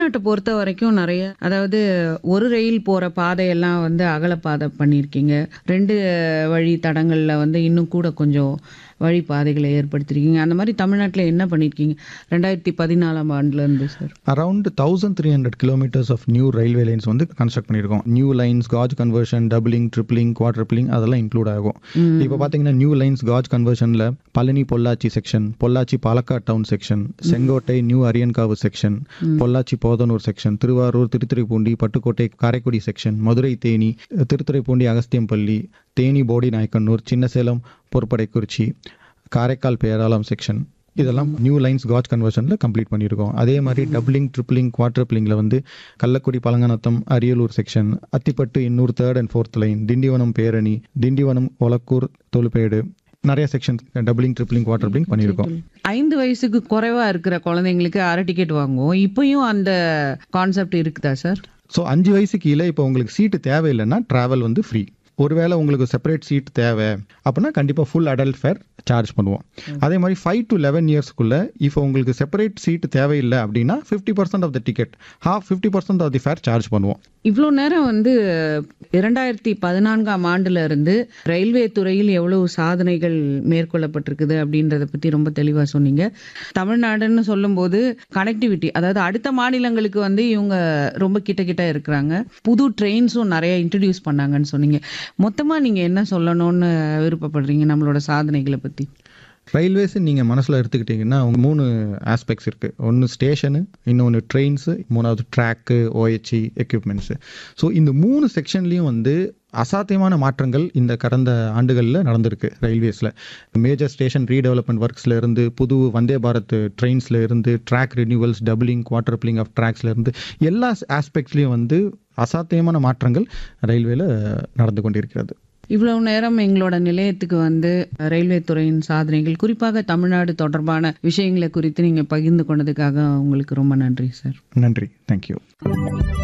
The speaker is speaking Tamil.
தமிழ்நாட்டை பொறுத்த வரைக்கும் நிறைய அதாவது ஒரு ரயில் போற பாதையெல்லாம் வந்து அகலப்பாதை பண்ணியிருக்கீங்க ரெண்டு வழி தடங்கள்ல வந்து இன்னும் கூட கொஞ்சம் வழிப்பாதைகளை ஏற்படுத்திருக்கீங்க அந்த மாதிரி தமிழ்நாட்டில் என்ன பண்ணியிருக்கீங்க ரெண்டாயிரத்தி பதினாலாம் ஆண்டுல இருந்து sir around thousand three hundred kilometres of new railway lines வந்து கன்ஸ்ட்ரக்ட் பண்ணியிருக்கோம் new lines gauge conversion doubling tripling quadrupling அதெல்லாம் இன்க்ளூட் ஆகும் இப்போ பார்த்தீங்கன்னா நியூ லைன்ஸ் காஜ் கன்வர்ஷனில் Palani Pollachi section Pollachi Palakkad town section Sengottai new Aryankavu section Pollachi Podanur section Thiruvarur Thiruthuraipoondi Pattukkottai Karaikudi section Madurai Theni Thiruthuraipoondi Agasthiyampalli Theni Bodi Nayakanur Chinnasalem Poruppadaikurichi Karaikal Peralam section இதெல்லாம் நியூ லைன்ஸ் காஜ் கன்வர்ஷனில் கம்ப்ளீட் பண்ணியிருக்கோம் அதே மாதிரி டபுளிங் ட்ரிப்ளிங் குவாட்ரிப்ளிங்கில் வந்து Kallakudi Palanganatham Ariyalur section Attipattu Ennore third and fourth line Tindivanam Perani Tindivanam Olakkur Tholuppedu நிறைய செக்ஷன்ஸ் டபுளிங் ட்ரிப்ளிங் குவாட்ரிப்ளிங் பண்ணியிருக்கோம் ஐந்து வயசுக்கு குறைவா இருக்கிற குழந்தைங்களுக்கு அரை டிக்கெட் வாங்குவோம் இப்பயும் அந்த கான்செப்ட் இருக்குதா சார் ஸோ அஞ்சு வயசு கீழே இப்போ உங்களுக்கு சீட்டு தேவையில்லைன்னா ட்ராவல் வந்து ஃப்ரீ ஒருவேளை உங்களுக்கு செப்பரேட் சீட் தேவை அப்படின்னா கண்டிப்பாக ஃபுல் அடல்ட் ஃபேர் சார்ஜ் பண்ணுவோம் அதே மாதிரி ஃபைவ் டு லெவன் இயர்ஸ்க்குள்ள இப்போ உங்களுக்கு செப்பரேட் சீட் தேவையில்லை அப்படின்னா fifty percent of the ticket half fifty percent of the fare charge பண்ணுவோம் இவ்வளோ நேரம் வந்து இரண்டாயிரத்தி பதினான்காம் ஆண்டுல இருந்து ரயில்வே துறையில் எவ்வளவு சாதனைகள் மேற்கொள்ளப்பட்டிருக்குது அப்படின்றத பத்தி ரொம்ப தெளிவா சொன்னீங்க தமிழ்நாடுன்னு சொல்லும்போது கனெக்டிவிட்டி அதாவது அடுத்த மாநிலங்களுக்கு வந்து இவங்க ரொம்ப கிட்ட கிட்ட இருக்கிறாங்க புது ட்ரெயின்ஸும் நிறைய இன்ட்ரடியூஸ் பண்ணாங்கன்னு சொன்னீங்க மொத்தமா நீங்க என்ன சொல்லணும்னு விருப்பப்படுறீங்க நம்மளோட சாதனைகளை பத்தி ரயில்வேஸ் நீங்கள் மனசில் எடுத்துக்கிட்டிங்கன்னா அவங்க மூணு ஆஸ்பெக்ட்ஸ் இருக்குது ஒன்று ஸ்டேஷனு இன்னொன்று ட்ரெயின்ஸு மூணாவது ட்ராக்கு ஓஹெச்சி எக்யூப்மெண்ட்ஸு ஸோ இந்த மூணு செக்ஷன்லேயும் வந்து அசாத்தியமான மாற்றங்கள் இந்த கடந்த ஆண்டுகளில் நடந்திருக்கு ரயில்வேஸில் மேஜர் ஸ்டேஷன் ரீடெவலப்மெண்ட் ஒர்க்ஸில் இருந்து புது வந்தே பாரத் ட்ரெயின்ஸில் இருந்து track renewals doubling quadrupling of ட்ராக்ஸில் இருந்து எல்லா ஆஸ்பெக்ட்ஸ்லேயும் வந்து அசாத்தியமான மாற்றங்கள் ரயில்வேல நடந்து கொண்டிருக்கிறது இவ்வளவு நேரம் எங்களோட நிலையத்துக்கு வந்து ரயில்வே துறையின் சாதனைகள் குறிப்பாக தமிழ்நாடு தொடர்பான விஷயங்களை குறித்து நீங்க பகிர்ந்து கொண்டதுக்காக உங்களுக்கு ரொம்ப நன்றி சார் நன்றி தேங்க்யூ